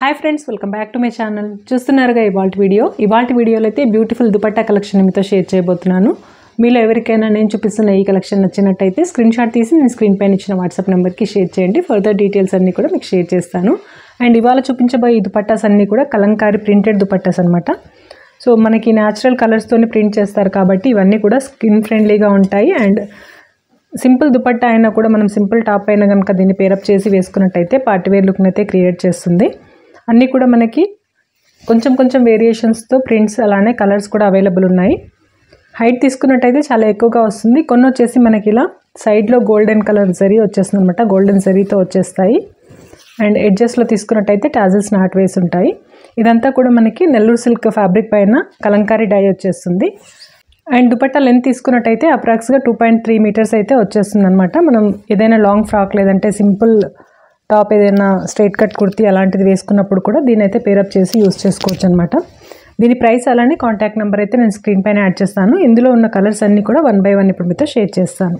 hi friends welcome back to my channel చూస్తున్నారుగా ఇవాళ video ఇవాళ వీడియోలో అయితే బ్యూటిఫుల్ దుపట్టా కలెక్షన్ మీతో షేర్ చేయబోతున్నాను మీలో ఎవరికైనా నేను చూపిస్తున్న ఈ కలెక్షన్ నచ్చినట్టయితే స్క్రీన్ షాట్ తీసి నేను స్క్రీన్ పైన ఇచ్చిన వాట్సాప్ నెంబర్కి షేర్ చేయండి ఫర్దర్ డీటెయిల్స్ అన్నీ కూడా మీకు షేర్ చేస్తాను అండ్ ఇవాళ చూపించబోయే ఈ దుపట్టాస్ అన్నీ కూడా కలంకారీ ప్రింటెడ్ దుపట్టాస్ అనమాట సో మనకి న్యాచురల్ కలర్స్తోనే ప్రింట్ చేస్తారు కాబట్టి ఇవన్నీ కూడా స్కిన్ ఫ్రెండ్లీగా ఉంటాయి అండ్ సింపుల్ దుపట్టా అయినా కూడా మనం సింపుల్ టాప్ అయినా కనుక దీన్ని పేరప్ చేసి వేసుకున్నట్టయితే పార్టీ వేర్ లుక్ని అయితే క్రియేట్ చేస్తుంది అన్నీ కూడా మనకి కొంచెం కొంచెం వేరియేషన్స్తో ప్రింట్స్ అలానే కలర్స్ కూడా అవైలబుల్ ఉన్నాయి హైట్ తీసుకున్నట్టయితే చాలా ఎక్కువగా వస్తుంది కొన్ని వచ్చేసి మనకి ఇలా సైడ్లో గోల్డెన్ కలర్ జరీ వచ్చేస్తుంది అనమాట గోల్డెన్ జరీతో వచ్చేస్తాయి అండ్ ఎడ్జెస్లో తీసుకున్నట్టయితే టాజిల్స్ నాట్ వేసి ఉంటాయి ఇదంతా కూడా మనకి నెల్లూరు సిల్క్ ఫ్యాబ్రిక్ పైన కలంకారీ డై వచ్చేస్తుంది అండ్ దుపట్టా లెంత్ తీసుకున్నట్టయితే అప్రాక్స్గా టూ పాయింట్ త్రీ మీటర్స్ అయితే వచ్చేస్తుంది అనమాట మనం ఏదైనా లాంగ్ ఫ్రాక్ లేదంటే సింపుల్ టాప్ ఏదైనా స్ట్రైట్ కట్ కుర్తీ అలాంటిది వేసుకున్నప్పుడు కూడా దీని అయితే పేరప్ చేసి యూస్ చేసుకోవచ్చు అనమాట దీని ప్రైస్ అలానే కాంటాక్ట్ నెంబర్ అయితే నేను స్క్రీన్ పైన యాడ్ చేస్తాను ఇందులో ఉన్న కలర్స్ అన్నీ కూడా వన్ బై వన్ ఇప్పుడు మీతో షేర్ చేస్తాను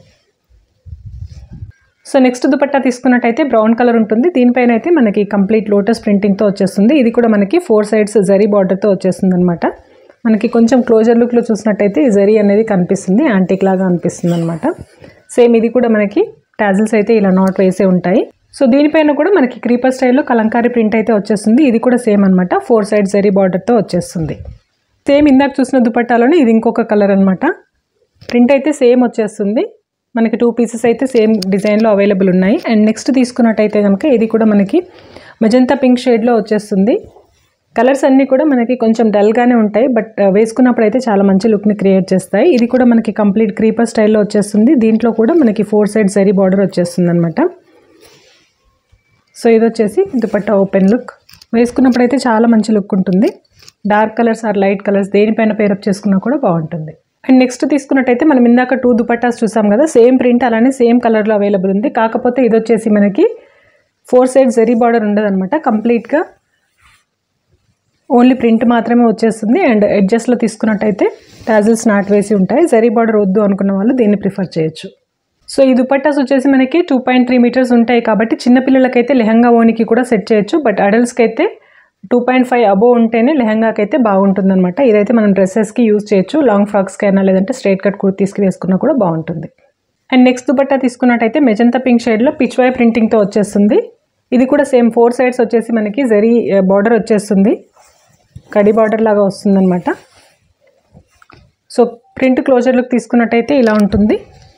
సో నెక్స్ట్ దుపట్టా తీసుకున్నట్టయితే బ్రౌన్ కలర్ ఉంటుంది దీనిపైన అయితే మనకి కంప్లీట్ లోటస్ ప్రింటింగ్తో వచ్చేస్తుంది ఇది కూడా మనకి ఫోర్ సైడ్స్ జరీ బార్డర్తో వచ్చేస్తుంది అనమాట మనకి కొంచెం క్లోజర్ లుక్లో చూసినట్టయితే ఈ జరీ అనేది కనిపిస్తుంది యాంటిక్ లాగా అనిపిస్తుంది అనమాట సేమ్ ఇది కూడా మనకి టాజిల్స్ అయితే ఇలా నాట్ వేసే ఉంటాయి సో దీనిపైన కూడా మనకి క్రీపర్ స్టైల్లో కలంకారీ ప్రింట్ అయితే వచ్చేస్తుంది ఇది కూడా సేమ్ అనమాట ఫోర్ సైడ్ జరీ బార్డర్తో వచ్చేస్తుంది సేమ్ ఇందాక చూసిన దుపట్టాలోనే ఇది ఇంకొక కలర్ అనమాట ప్రింట్ అయితే సేమ్ వచ్చేస్తుంది మనకి టూ పీసెస్ అయితే సేమ్ డిజైన్లో అవైలబుల్ ఉన్నాయి అండ్ నెక్స్ట్ తీసుకున్నట్టయితే కనుక ఇది కూడా మనకి మజంతా పింక్ షేడ్లో వచ్చేస్తుంది కలర్స్ అన్నీ కూడా మనకి కొంచెం డల్గానే ఉంటాయి బట్ వేసుకున్నప్పుడు అయితే చాలా మంచి లుక్ని క్రియేట్ చేస్తాయి ఇది కూడా మనకి కంప్లీట్ క్రీపర్ స్టైల్లో వచ్చేస్తుంది దీంట్లో కూడా మనకి ఫోర్ సైడ్ జరీ బార్డర్ వచ్చేస్తుంది అనమాట సో ఇది వచ్చేసి దుపట్టా ఓపెన్ లుక్ వేసుకున్నప్పుడు అయితే చాలా మంచి లుక్ ఉంటుంది dark colours or light colours దేనిపైన పేరప్ చేసుకున్నా కూడా బాగుంటుంది అండ్ నెక్స్ట్ తీసుకున్నట్టయితే మనం ఇందాక టూ దుపట్టాస్ చూసాం కదా సేమ్ ప్రింట్ అలానే సేమ్ కలర్లో అవైలబుల్ ఉంది కాకపోతే ఇది వచ్చేసి మనకి ఫోర్ సైడ్ జరీ బార్డర్ ఉండదు అనమాట కంప్లీట్గా ఓన్లీ ప్రింట్ మాత్రమే వచ్చేస్తుంది అండ్ ఎడ్జస్ట్లో తీసుకున్నట్టయితే టాజిల్స్ నాట్ వేసి ఉంటాయి జరీ బార్డర్ వద్దు అనుకున్న వాళ్ళు దీన్ని ప్రిఫర్ చేయొచ్చు సో ఈ దుపట్టాస్ వచ్చేసి మనకి టూ పాయింట్ త్రీ మీటర్స్ ఉంటాయి కాబట్టి చిన్నపిల్లలకైతే లెహంగా ఓనికి కూడా సెట్ చేయొచ్చు బట్ అడల్ట్స్కి అయితే టూ పాయింట్ ఫైవ్ అబోవ్ ఉంటేనే లెహంగాకి అయితే బాగుంటుంది అనమాట ఇదైతే మనం డ్రెస్సెస్కి యూజ్ చేయొచ్చు లాంగ్ ఫ్రాక్స్కి అయినా లేదంటే స్ట్రైట్ కట్ కుర్తీస్కి వేసుకున్నా కూడా బాగుంటుంది అండ్ నెక్స్ట్ దుపట్టా తీసుకున్నట్టయితే మెజంతా పింక్ షేడ్లో పిచ్వాయ్ ప్రింటింగ్తో వచ్చేస్తుంది ఇది కూడా సేమ్ ఫోర్ సైడ్స్ వచ్చేసి మనకి జరీ బార్డర్ వచ్చేస్తుంది కడి బార్డర్ లాగా వస్తుందన్నమాట సో ప్రింట్ క్లోజర్ లుక్ తీసుకున్నట్టయితే ఇలా ఉంటుంది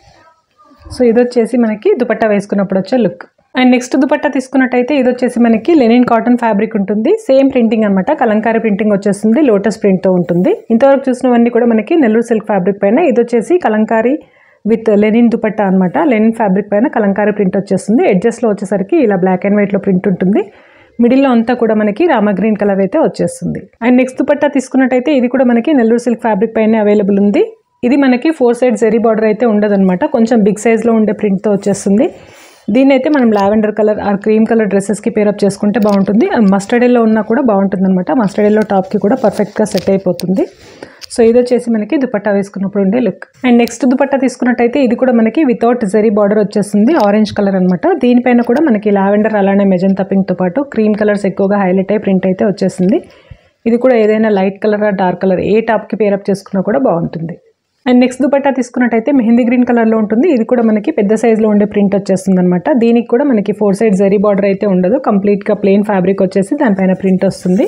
సో ఇది వచ్చేసి మనకి దుపట్టా వేసుకున్నప్పుడు వచ్చే లుక్ అండ్ నెక్స్ట్ దుపట్టా తీసుకున్నట్టయితే ఇది వచ్చేసి మనకి లెనిన్ కాటన్ ఫ్యాబ్రిక్ ఉంటుంది సేమ్ ప్రింటింగ్ అనమాట కలంకారీ ప్రింటింగ్ వచ్చేస్తుంది లోటస్ ప్రింట్తో ఉంటుంది ఇంతవరకు చూసినవన్నీ కూడా మనకి నెల్లూరు సిల్క్ ఫ్యాబ్రిక్ పైన ఇది వచ్చేసి కలంకారీ విత్ లెనిన్ దుపట్టా అనమాట లెనిన్ ఫ్యాబ్రిక్ పైన కలంకారీ ప్రింట్ వచ్చేస్తుంది ఎడ్జస్ట్లో వచ్చేసరికి ఇలా బ్లాక్ అండ్ వైట్లో ప్రింట్ ఉంటుంది మిడిల్లో అంతా కూడా మనకి రామ గ్రీన్ కలర్ అయితే వచ్చేస్తుంది అండ్ నెక్స్ట్ దుపట్టా తీసుకున్నట్టయితే ఇది కూడా మనకి నెల్లూరు సిల్క్ ఫ్యాబ్రిక్ పైన అవైలబుల్ ఉంది ఇది మనకి ఫోర్ సైడ్ జెరీ బార్డర్ అయితే ఉండదన్నమాట కొంచెం బిగ్ సైజ్లో ఉండే ప్రింట్తో వచ్చేస్తుంది దీన్ని అయితే మనం lavender colour or cream colour డ్రెస్సెస్కి పేరప్ చేసుకుంటే బాగుంటుంది మస్టర్డ్ ఎల్లో ఉన్నా కూడా బాగుంటుంది అనమాట మస్టర్డ్ ఎల్లో టాప్కి కూడా పర్ఫెక్ట్గా సెట్ అయిపోతుంది సో ఇది వచ్చేసి మనకి దుపట్టా వేసుకున్నప్పుడు ఉండే లుక్ అండ్ నెక్స్ట్ దుపట్టా తీసుకున్నట్టయితే ఇది కూడా మనకి వితౌట్ జరీ బార్డర్ వచ్చేస్తుంది ఆరెంజ్ కలర్ అనమాట దీనిపైన కూడా మనకి లావెండర్ అలానే మెజంతా పింక్తో పాటు క్రీమ్ కలర్స్ ఎక్కువగా హైలైట్ అయ్యి ప్రింట్ అయితే వచ్చేసింది ఇది కూడా ఏదైనా లైట్ కలర్ డార్క్ కలర్ ఏ టాప్కి పేరప్ చేసుకున్నా కూడా బాగుంటుంది అండ్ నెక్స్ట్ దుపట్టా తీసుకున్నట్టయితే మెహందీ గ్రీన్ కలర్లో ఉంటుంది ఇది కూడా మనకి పెద్ద సైజులో ఉండే ప్రింట్ వచ్చేస్తుంది అనమాట దీనికి కూడా మనకి ఫోర్ సైడ్ జరీ బార్డర్ అయితే ఉండదు కంప్లీట్గా ప్లెయిన్ ఫ్యాబ్రిక్ వచ్చేసి దానిపైన ప్రింట్ వస్తుంది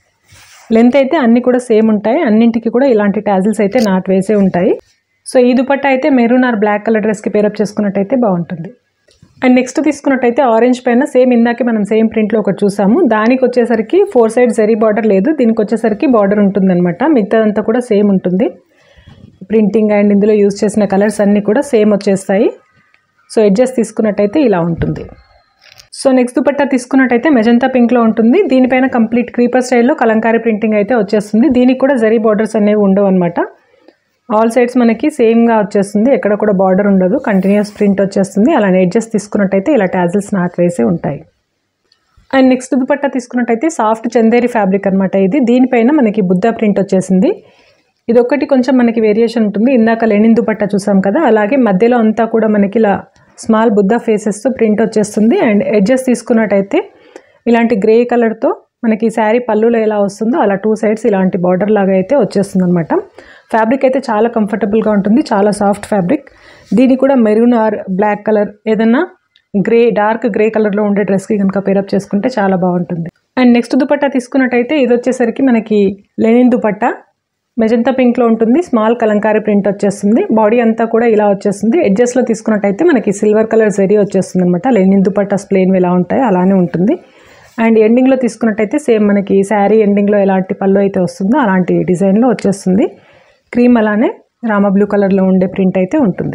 లెంత్ అయితే అన్ని కూడా సేమ్ ఉంటాయి అన్నింటికి కూడా ఇలాంటి టాజిల్స్ అయితే నాట్ వేసే ఉంటాయి సో ఈ దుపట్టా అయితే మెరూన్ ఆర్ బ్లాక్ కలర్ డ్రెస్కి పేరప్ చేసుకున్నట్టయితే బాగుంటుంది అండ్ నెక్స్ట్ తీసుకున్నట్టయితే ఆరెంజ్ పైన సేమ్ ఇందాకే మనం సేమ్ ప్రింట్లో ఒకటి చూసాము దానికి వచ్చేసరికి ఫోర్ సైడ్ జరీ బార్డర్ లేదు దీనికి వచ్చేసరికి బార్డర్ ఉంటుందన్నమాట మిగతాదంతా కూడా సేమ్ ఉంటుంది ప్రింటింగ్ అండ్ ఇందులో యూజ్ చేసిన కలర్స్ అన్నీ కూడా సేమ్ వచ్చేస్తాయి సో ఎడ్జెస్ తీసుకున్నట్టయితే ఇలా ఉంటుంది సో నెక్స్ట్ దుపట్టా తీసుకున్నట్టయితే మెజంతా పింక్లో ఉంటుంది దీనిపైన కంప్లీట్ క్రీపర్ స్టైల్లో కలంకారీ ప్రింటింగ్ అయితే వచ్చేస్తుంది దీనికి కూడా జరీ బార్డర్స్ అనేవి ఉండవు అనమాట ఆల్ సైడ్స్ మనకి సేమ్గా వచ్చేస్తుంది ఎక్కడ కూడా బార్డర్ ఉండదు కంటిన్యూస్ ప్రింట్ వచ్చేస్తుంది అలానే ఎడ్జెస్ తీసుకున్నట్టయితే ఇలా టాజిల్స్ నాట్ వేసే ఉంటాయి అండ్ నెక్స్ట్ దుపట్టా తీసుకున్నట్టయితే సాఫ్ట్ చందేరి ఫ్యాబ్రిక్ అనమాట ఇది దీనిపైన మనకి బుద్ధ ప్రింట్ వచ్చేసింది ఇది ఒకటి కొంచెం మనకి వేరియేషన్ ఉంటుంది ఇందాక లెనిన్ దుపట్టా చూసాం కదా అలాగే మధ్యలో అంతా కూడా మనకి ఇలా స్మాల్ బుద్ధ ఫేసెస్తో ప్రింట్ వచ్చేస్తుంది అండ్ ఎడ్జెస్ తీసుకున్నట్టయితే ఇలాంటి గ్రే కలర్తో మనకి శారీ పళ్ళులో ఎలా వస్తుందో అలా టూ సైడ్స్ ఇలాంటి బార్డర్ లాగా అయితే వచ్చేస్తుంది అనమాట ఫ్యాబ్రిక్ అయితే చాలా కంఫర్టబుల్గా ఉంటుంది చాలా సాఫ్ట్ ఫ్యాబ్రిక్ దీని కూడా మెరూన్ ఆర్ బ్లాక్ కలర్ ఏదన్నా గ్రే డార్క్ గ్రే కలర్లో ఉండే డ్రెస్కి కనుక పేరప్ చేసుకుంటే చాలా బాగుంటుంది అండ్ నెక్స్ట్ దుపట్టా తీసుకున్నట్టయితే ఇది వచ్చేసరికి మనకి లెనిన్ దుపట్టా మెజంతా పింక్లో ఉంటుంది స్మాల్ కలంకారీ ప్రింట్ వచ్చేస్తుంది బాడీ అంతా కూడా ఇలా వచ్చేస్తుంది ఎడ్జస్ట్లో తీసుకున్నట్టయితే మనకి సిల్వర్ కలర్ జరీ వచ్చేస్తుంది అనమాట లెనిన్ దుపట్టాస్ ప్లెయిన్ ఎలా ఉంటాయో అలానే ఉంటుంది అండ్ ఎండింగ్లో తీసుకున్నట్టయితే సేమ్ మనకి శారీ ఎండింగ్లో ఎలాంటి పళ్ళు అయితే వస్తుందో అలాంటి డిజైన్లో వచ్చేస్తుంది క్రీమ్ అలానే రామ బ్లూ కలర్లో ఉండే ప్రింట్ అయితే ఉంటుంది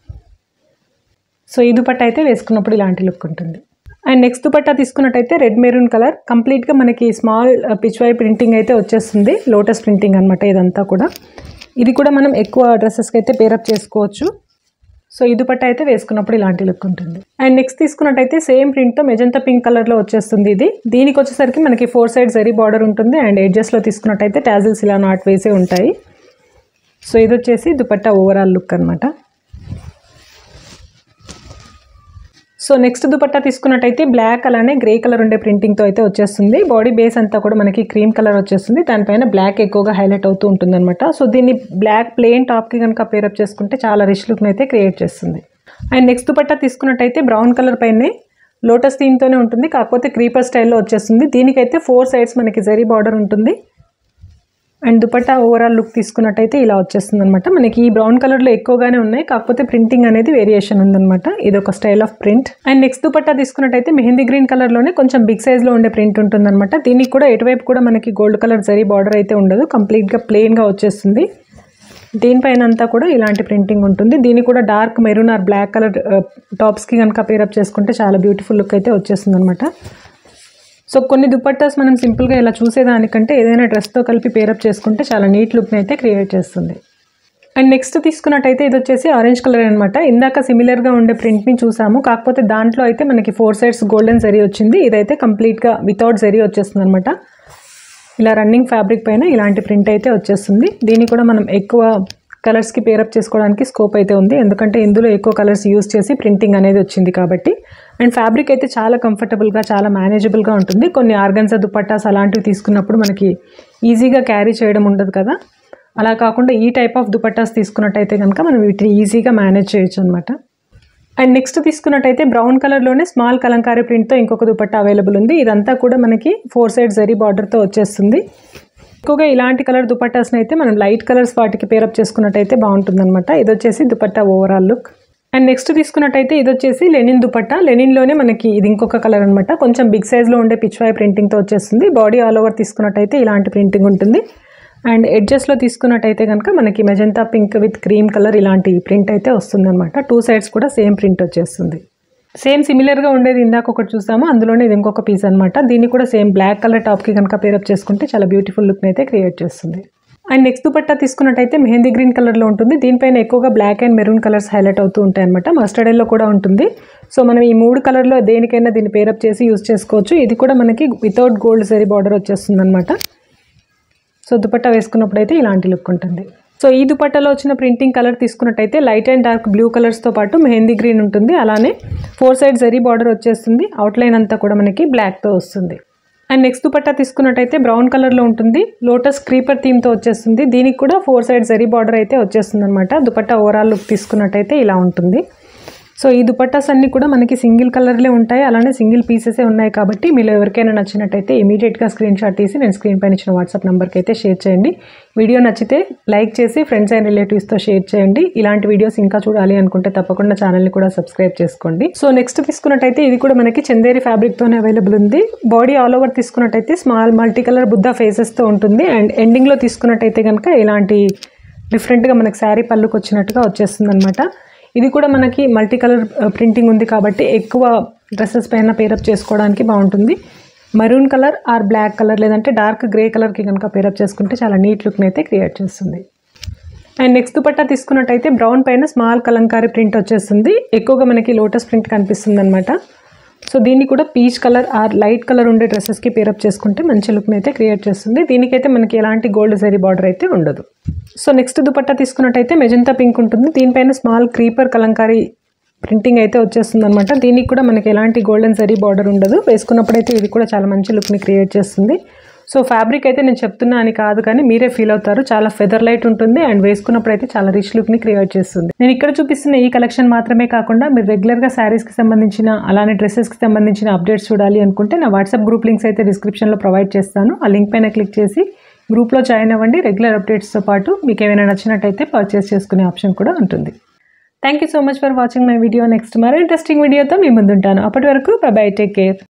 సో ఈ దుపట్టా అయితే వేసుకున్నప్పుడు ఇలాంటి లుక్ ఉంటుంది అండ్ నెక్స్ట్ దుపట్టా తీసుకున్నట్టయితే రెడ్ మెరూన్ కలర్ కంప్లీట్గా మనకి స్మాల్ పిచ్వై ప్రింటింగ్ అయితే వచ్చేస్తుంది లోటస్ ప్రింటింగ్ అనమాట ఇదంతా కూడా ఇది కూడా మనం ఎక్కువ డ్రెస్సెస్కి అయితే పేరప్ చేసుకోవచ్చు సో ఈ దుపట్టా అయితే వేసుకున్నప్పుడు ఇలాంటి లుక్ ఉంటుంది అండ్ నెక్స్ట్ తీసుకున్నట్టయితే సేమ్ ప్రింట్తో మెజంతా పింక్ కలర్లో వచ్చేస్తుంది ఇది దీనికి వచ్చేసరికి మనకి ఫోర్ సైడ్ జరీ బార్డర్ ఉంటుంది అండ్ ఎడ్జస్ట్లో తీసుకున్నట్టయితే టాజిల్స్ ఇలా నాట్ వేసే ఉంటాయి సో ఇది వచ్చేసి దుపట్టా ఓవరాల్ లుక్ అనమాట సో నెక్స్ట్ దుపట్టా తీసుకున్నట్టయితే బ్లాక్ అలానే గ్రే కలర్ ఉండే ప్రింటింగ్తో అయితే వచ్చేస్తుంది బాడీ బేస్ అంతా కూడా మనకి క్రీమ్ కలర్ వచ్చేస్తుంది దానిపైన బ్లాక్ ఎక్కువగా హైలైట్ అవుతూ ఉంటుంది అనమాట సో దీన్ని బ్లాక్ ప్లెయిన్ టాప్కి కనుక పేరప్ చేసుకుంటే చాలా రిచ్ లుక్ని అయితే క్రియేట్ చేస్తుంది అండ్ నెక్స్ట్ దుపట్టా తీసుకున్నట్టయితే బ్రౌన్ కలర్ పైనే లోటస్ థీమ్తోనే ఉంటుంది కాకపోతే క్రీపర్ స్టైల్లో వచ్చేస్తుంది దీనికైతే ఫోర్ సైడ్స్ మనకి జరీ బార్డర్ ఉంటుంది అండ్ దుపట్టా ఓవరాల్ లుక్ తీసుకున్నట్టయితే ఇలా వచ్చేస్తుంది అనమాట మనకి ఈ బ్రౌన్ కలర్లో ఎక్కువగానే ఉన్నాయి కాకపోతే ప్రింటింగ్ అనేది వేరియేషన్ ఉందన్నమాట ఇది ఒక style of print and next dupatta తీసుకున్నట్టయితే మెహందీ గ్రీన్ కలర్లోనే కొంచెం బిగ్ సైజ్లో ఉండే ప్రింట్ ఉంటుందన్నమాట దీనికి కూడా ఎటువైపు కూడా మనకి గోల్డ్ కలర్ జరీ బార్డర్ అయితే ఉండదు కంప్లీట్గా ప్లెయిన్గా వచ్చేస్తుంది దీనిపైన అంతా కూడా ఇలాంటి ప్రింటింగ్ ఉంటుంది దీన్ని కూడా dark maroon or black colour టాప్స్కి కనుక పేరప్ చేసుకుంటే చాలా బ్యూటిఫుల్ లుక్ అయితే వచ్చేస్తుంది అనమాట సో కొన్ని దుపట్టాస్ మనం సింపుల్గా ఇలా చూసేదానికంటే ఏదైనా డ్రెస్తో కలిపి పేరప్ చేసుకుంటే చాలా నీట్ లుక్ని అయితే క్రియేట్ చేస్తుంది అండ్ నెక్స్ట్ తీసుకున్నట్టయితే ఇది వచ్చేసి ఆరెంజ్ కలర్ అనమాట ఇందాక సిమిలర్గా ఉండే ప్రింట్ని చూసాము కాకపోతే దాంట్లో అయితే మనకి ఫోర్ సైడ్స్ గోల్డెన్ జరీ వచ్చింది ఇదైతే కంప్లీట్గా వితౌట్ జరీ వచ్చేస్తుంది అనమాట ఇలా రన్నింగ్ ఫ్యాబ్రిక్ పైన ఇలాంటి ప్రింట్ అయితే వచ్చేస్తుంది దీన్ని కూడా మనం ఎక్కువ కలర్స్కి పేరప్ చేసుకోవడానికి స్కోప్ అయితే ఉంది ఎందుకంటే ఇందులో ఎక్కువ కలర్స్ యూస్ చేసి ప్రింటింగ్ అనేది వచ్చింది కాబట్టి అండ్ ఫ్యాబ్రిక్ అయితే చాలా కంఫర్టబుల్గా చాలా మేనేజబుల్గా ఉంటుంది కొన్ని ఆర్గన్సా దుపట్టాస్ అలాంటివి తీసుకున్నప్పుడు మనకి ఈజీగా క్యారీ చేయడం ఉండదు కదా అలా కాకుండా ఈ టైప్ ఆఫ్ దుపట్టాస్ తీసుకున్నట్టయితే కనుక మనం వీటిని ఈజీగా మేనేజ్ చేయొచ్చు అనమాట అండ్ నెక్స్ట్ తీసుకున్నట్టయితే బ్రౌన్ కలర్లోనే స్మాల్ కలంకారీ ప్రింట్తో ఇంకొక దుపట్టా అవైలబుల్ ఉంది ఇదంతా కూడా మనకి ఫోర్ సైడ్ జరీ బార్డర్తో వచ్చేస్తుంది ఎక్కువగా ఇలాంటి కలర్ దుపట్టాస్ని అయితే మనం లైట్ కలర్స్ వాటికి పేరప్ చేసుకున్నట్టయితే బాగుంటుందన్నమాట ఇది వచ్చేసి dupatta overall look and next తీసుకున్నట్టయితే ఇది వచ్చేసి లెనిన్ దుపట్టా లెనిన్లోనే మనకి ఇది ఇంకొక కలర్ అనమాట కొంచెం బిగ్ సైజ్లో ఉండే పిచ్వాయ్ ప్రింటింగ్తో వచ్చేస్తుంది బాడీ ఆల్ ఓవర్ తీసుకున్నట్టయితే ఇలాంటి ప్రింటింగ్ ఉంటుంది అండ్ ఎడ్జస్ట్లో తీసుకున్నట్టయితే కనుక మనకి magenta pink with cream colour ఇలాంటి ప్రింట్ అయితే వస్తుంది అనమాట టూ సైడ్స్ కూడా సేమ్ ప్రింట్ వచ్చేస్తుంది సేమ్ సిమిలర్గా ఉండేది ఇందాక ఒకటి చూసాము అందులోనే ఇది ఇంకొక పీస్ అనమాట దీన్ని కూడా సేమ్ బ్లాక్ కలర్ టాప్కి కనుక పేరప్ చేసుకుంటే చాలా బ్యూటిఫుల్ లుక్ని అయితే క్రియేట్ చేస్తుంది అండ్ నెక్స్ట్ దుపట్టా తీసుకున్నట్టయితే మెహందీ గ్రీన్ కలర్లో ఉంటుంది దీనిపైన ఎక్కువగా black and maroon colours highlight అవుతూ ఉంటాయి అనమాట మస్టర్డ్ ఎల్లో కూడా ఉంటుంది సో మనం ఈ మూడు కలర్లో దేనికైనా దీన్ని పేరప్ చేసి యూస్ చేసుకోవచ్చు ఇది కూడా మనకి వితౌట్ గోల్డ్ సరీ బార్డర్ వచ్చేస్తుంది అనమాట సో దుపట్టా వేసుకున్నప్పుడు అయితే ఇలాంటి లుక్ ఉంటుంది సో ఈ దుపట్టాలో వచ్చిన ప్రింటింగ్ కలర్ తీసుకున్నట్టయితే లైట్ అండ్ డార్క్ బ్లూ కలర్స్తో పాటు మెహందీ గ్రీన్ ఉంటుంది అలానే ఫోర్ సైడ్ జరీ బార్డర్ వచ్చేస్తుంది అవుట్లైన్ అంతా కూడా మనకి బ్లాక్తో వస్తుంది అండ్ నెక్స్ట్ దుపట్టా తీసుకున్నట్టయితే బ్రౌన్ కలర్లో ఉంటుంది లోటస్ క్రీపర్ థీమ్తో వచ్చేస్తుంది దీనికి కూడా ఫోర్ సైడ్ జరీ బార్డర్ అయితే వచ్చేస్తుంది అనమాట దుపట్టా ఓవరాల్ లుక్ తీసుకున్నట్టయితే ఇలా ఉంటుంది సో ఈ దుపట్టాస్ అన్నీ కూడా మనకి సింగిల్ కలర్లే ఉంటాయి అలానే సింగిల్ పీసెసే ఉన్నాయి కాబట్టి మీలో ఎవరికైనా నచ్చినట్టయితే ఇమీడియట్గా స్క్రీన్ షాట్ తీసి నేను స్క్రీన్ పైన ఇచ్చిన వాట్సాప్ నెంబర్కి అయితే షేర్ చేయండి వీడియో నచ్చితే లైక్ చేసి ఫ్రెండ్స్ అండ్ రిలేటివ్స్తో షేర్ చేయండి ఇలాంటి వీడియోస్ ఇంకా చూడాలి అనుకుంటే తప్పకుండా ఛానల్ని కూడా సబ్స్క్రైబ్ చేసుకోండి సో నెక్స్ట్ తీసుకున్నట్టయితే ఇది కూడా మనకి చందేరి ఫ్యాబ్రిక్తోనే అవైలబుల్ ఉంది బాడీ ఆల్ ఓవర్ తీసుకున్నట్టయితే స్మాల్ మల్టీ కలర్ బుద్ధ ఫేసెస్తో ఉంటుంది అండ్ ఎండింగ్లో తీసుకున్నట్టయితే కనుక ఇలాంటి డిఫరెంట్గా మనకి శారీ పళ్ళుకి వచ్చినట్టుగా వచ్చేస్తుంది అనమాట ఇది కూడా మనకి మల్టీ కలర్ ప్రింటింగ్ ఉంది కాబట్టి ఎక్కువ డ్రెస్సెస్ పైన పేరప్ చేసుకోవడానికి బాగుంటుంది maroon colour or black colour లేదంటే డార్క్ గ్రే కలర్కి కనుక పేరప్ చేసుకుంటే చాలా నీట్ లుక్ని అయితే క్రియేట్ చేస్తుంది అండ్ నెక్స్ట్ దుపట్టా తీసుకున్నట్టయితే బ్రౌన్ పైన స్మాల్ కలంకారీ ప్రింట్ వచ్చేస్తుంది ఎక్కువగా మనకి లోటస్ ప్రింట్ కనిపిస్తుంది అనమాట సో దీన్ని కూడా peach colour or light colour ఉండే డ్రెస్సెస్కి పేరప్ చేసుకుంటే మంచి లుక్ని అయితే క్రియేట్ చేస్తుంది దీనికైతే మనకి ఎలాంటి గోల్డ్ జరీ బార్డర్ అయితే ఉండదు సో నెక్స్ట్ దుపట్టా తీసుకున్నట్టయితే మెజంతా పింక్ ఉంటుంది దీనిపైన స్మాల్ క్రీపర్ కలంకారీ ప్రింటింగ్ అయితే వచ్చేస్తుంది అనమాట దీనికి కూడా మనకి ఎలాంటి గోల్డెన్ జరీ బార్డర్ ఉండదు వేసుకున్నప్పుడైతే ఇది కూడా చాలా మంచి లుక్ని క్రియేట్ చేస్తుంది సో ఫ్యాబ్రిక్ అయితే నేను చెప్తున్నా అని కాదు కానీ మీరే ఫీల్ అవుతారు చాలా ఫెదర్ లైట్ ఉంటుంది అండ్ వేసుకున్నప్పుడు అయితే చాలా రిచ్ లుక్ని క్రియేట్ చేస్తుంది నేను ఇక్కడ చూపిస్తున్న ఈ కలెక్షన్ మాత్రమే కాకుండా మీరు రెగ్యులర్గా శారీస్కి సంబంధించిన అలానే డ్రెస్సెస్కి సంబంధించిన అప్డేట్స్ చూడాలి అనుకుంటే నా వాట్సాప్ గ్రూప్ లింక్స్ అయితే డిస్క్రిప్షన్లో ప్రొవైడ్ చేస్తాను ఆ లింక్ పైన క్లిక్ చేసి గ్రూప్లో జాయిన్ అవ్వండి రెగ్యులర్ అప్డేట్స్తో పాటు మీకు ఏమైనా నచ్చినట్టయితే పర్చేస్ చేసుకునే ఆప్షన్ కూడా ఉంటుంది thank you so much for watching my video next మరో ఇంట్రెస్టింగ్ వీడియోతో మీ ముందుంటాను అప్పటి వరకు బై బై టేక్ కేర్